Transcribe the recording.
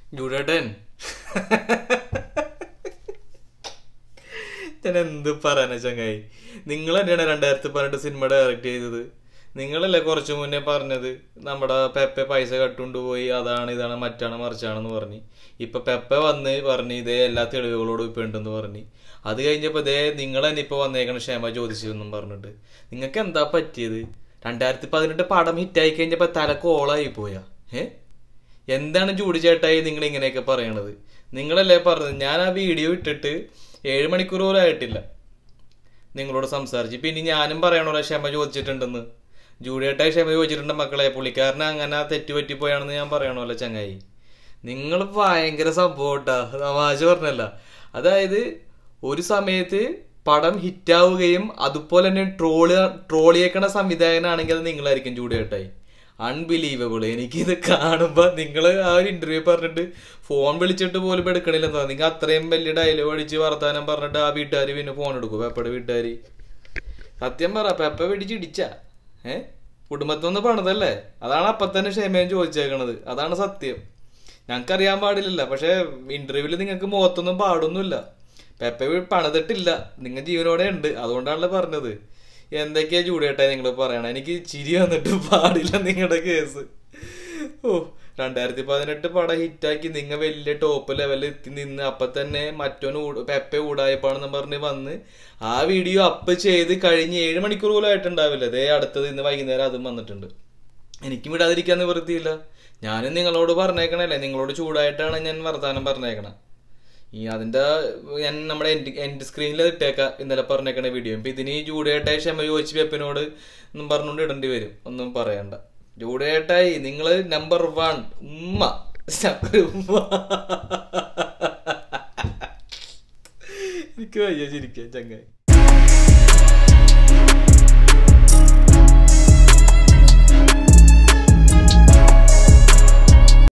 ജൂഡേട്ടൻ ഞാൻ എന്ത് പറയാനാ ചങ്ങായി നിങ്ങൾ തന്നെയാണ് രണ്ടായിരത്തി പതിനെട്ട് സിനിമ ഡയറക്റ്റ് ചെയ്തത് നിങ്ങളല്ലേ കുറച്ചു മുന്നേ പറഞ്ഞത് നമ്മുടെ പെപ്പെ പൈസ കട്ടുകൊണ്ട് പോയി അതാണ് ഇതാണ് മറ്റാണ് മറിച്ചാണെന്ന് പറഞ്ഞ് ഇപ്പൊ പെപ്പെ വന്ന് പറഞ്ഞ് ഇതേ എല്ലാ തെളിവുകളോടും ഇപ്പൊ ഉണ്ടെന്ന് പറഞ്ഞ് അത് കഴിഞ്ഞപ്പോ ഇതേ നിങ്ങൾ തന്നെ ഇപ്പൊ വന്നേക്കണ ക്ഷമ ചോദിച്ചതെന്നും പറഞ്ഞിട്ട് നിങ്ങൾക്ക് എന്താ പറ്റിയത് രണ്ടായിരത്തി പതിനെട്ട് പടം ഹിറ്റായി കഴിഞ്ഞപ്പോ തല കോളായി പോയാ ഏ എന്താണ് ചൂട് ചേട്ടായി നിങ്ങൾ ഇങ്ങനെയൊക്കെ പറയണത് നിങ്ങളല്ലേ പറഞ്ഞത് ഞാൻ ആ വീഡിയോ ഇട്ടിട്ട് ഏഴ് മണിക്കൂർ പോലും ആയിട്ടില്ല നിങ്ങളോട് സംസാരിച്ച് പിന്നെ ഞാനും പറയണല്ലോ ക്ഷമ ചോദിച്ചിട്ടുണ്ടെന്ന് ജൂഡിയേട്ടായി ക്ഷമ ചോദിച്ചിട്ടുണ്ട് മക്കളെ പുള്ളിക്കാരന് അങ്ങനെ തെറ്റ് പറ്റിപ്പോയാണെന്ന് ഞാൻ പറയണമല്ലോ ചങ്ങായി നിങ്ങൾ ഭയങ്കര സംഭവട്ടാ തമാശ പറഞ്ഞല്ല അതായത് ഒരു സമയത്ത് പടം ഹിറ്റാവുകയും അതുപോലെ തന്നെ ട്രോളി ട്രോളിയേക്കണ സംവിധായകനാണെങ്കിൽ അത് നിങ്ങളായിരിക്കും ജൂഡിയേട്ടായി അൺബിലീവബിൾ എനിക്കിത് കാണുമ്പോ നിങ്ങൾ ആ ഒരു ഇന്റർവ്യൂ പറഞ്ഞിട്ട് ഫോൺ വിളിച്ചിട്ട് പോലും എടുക്കണില്ലെന്ന് തോന്നുന്നു നിങ്ങൾ അത്രയും വലിയ ഡയലോഗ് അടിച്ച് വർത്താനം പറഞ്ഞിട്ട് ആ വീട്ടുകാർ പിന്നെ ഫോൺ എടുക്കും പെപ്പയുടെ വീട്ടുകാർ സത്യം പറ പെപ്പ പിടിച്ചിടിച്ച ഏ കുടുംബത്തിൽ നിന്ന് പണിതല്ലേ അതാണ് അപ്പൊ തന്നെ ക്ഷമയും ചോദിച്ചേക്കണത് അതാണ് സത്യം ഞങ്ങൾക്കറിയാൻ പാടില്ലല്ല പക്ഷെ ഇന്റർവ്യൂവിൽ നിങ്ങൾക്ക് മുഖത്തൊന്നും പാടൊന്നുമില്ല പെപ്പ പണിതിട്ടില്ല നിങ്ങൾ ജീവനോടെ ഉണ്ട് അതുകൊണ്ടാണല്ലോ പറഞ്ഞത് എന്തൊക്കെയാ ചൂടേട്ടാ നിങ്ങൾ പറയണേ എനിക്ക് ചിരി വന്നിട്ട് പാടില്ല നിങ്ങളുടെ കേസ് ഓ രണ്ടായിരത്തി പതിനെട്ട് പടം ഹിറ്റാക്കി നിങ്ങ വലിയ ടോപ്പ് ലെവലിൽ എത്തി നിന്ന് അപ്പൊ തന്നെ മറ്റോന് പെപ്പ ഊടായപ്പാണെന്ന് പറഞ്ഞ് വന്ന് ആ വീഡിയോ അപ്പ് ചെയ്ത് കഴിഞ്ഞ് ഏഴ് മണിക്കൂർ പോലും ആയിട്ടുണ്ടാവില്ല അതേ അടുത്തത് ഇന്ന് വൈകുന്നേരം അതും വന്നിട്ടുണ്ട് എനിക്കും വിടാതിരിക്കാൻ നിവൃത്തിയില്ല ഞാനും നിങ്ങളോട് പറഞ്ഞേക്കണല്ലേ നിങ്ങളോട് ചൂടായിട്ടാണ് ഞാൻ വർത്താനം പറഞ്ഞേക്കണേ ഈ അതിന്റെ ഞാൻ നമ്മുടെ എൻഡ് എൻഡ് സ്ക്രീനിൽ ഇട്ടേക്കാം ഇന്നലെ പറഞ്ഞേക്കണ വീഡിയോ ഇപ്പൊ ഇതിന് ഈ ജൂഡേട്ടായി ക്ഷമ ചോദിച്ച് പെപ്പിനോട് ഒന്നും പറഞ്ഞുകൊണ്ട് ഇടേണ്ടി വരും ഒന്നും പറയണ്ട ജൂഡേട്ടായി നിങ്ങള് നമ്പർ വൺ ഉമ്മ ഉമ്മ എനിക്ക് വയ്യ ചിരിക്കാൻ ചങ്ങായി